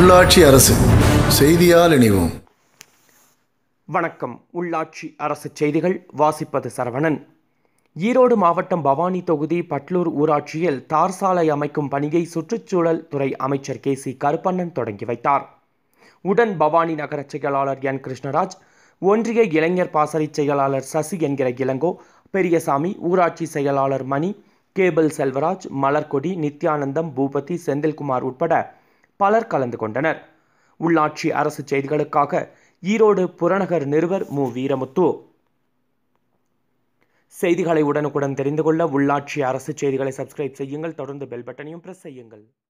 உள்ளாட்சி அரசு செய்தியால் இணைவோம் வணக்கம் உள்ளாட்சி அரசு செய்திகள் வாசிப்பது சரவணன் ஈரோடு மாவட்டம் பவானி தொகுதி பட்லூர் ஊராட்சியில் தார் சாலை அமைக்கும் பணியை சுற்றுச்சூழல் துறை அமைச்சர் கே சி கருப்பண்ணன் தொடங்கி வைத்தார் உடன் பவானி நகர செயலாளர் என் கிருஷ்ணராஜ் ஒன்றிய இளைஞர் பாசறை செயலாளர் சசி என்கிற இளங்கோ பெரியசாமி ஊராட்சி செயலாளர் மணி கேபிள் செல்வராஜ் மலர்கொடி நித்யானந்தம் பூபதி செந்தில்குமார் உட்பட பலர் கலந்து கொண்டனர் உள்ளாட்சி அரசு செய்திகளுக்காக ஈரோடு புறநகர் நிருபர் மு வீரமுத்து செய்திகளை உடனுக்குடன் தெரிந்து கொள்ள உள்ளாட்சி அரசு செய்திகளை சப்ஸ்கிரைப் செய்யுங்கள் தொடர்ந்து பெல் பட்டனையும் பிரஸ் செய்யுங்கள்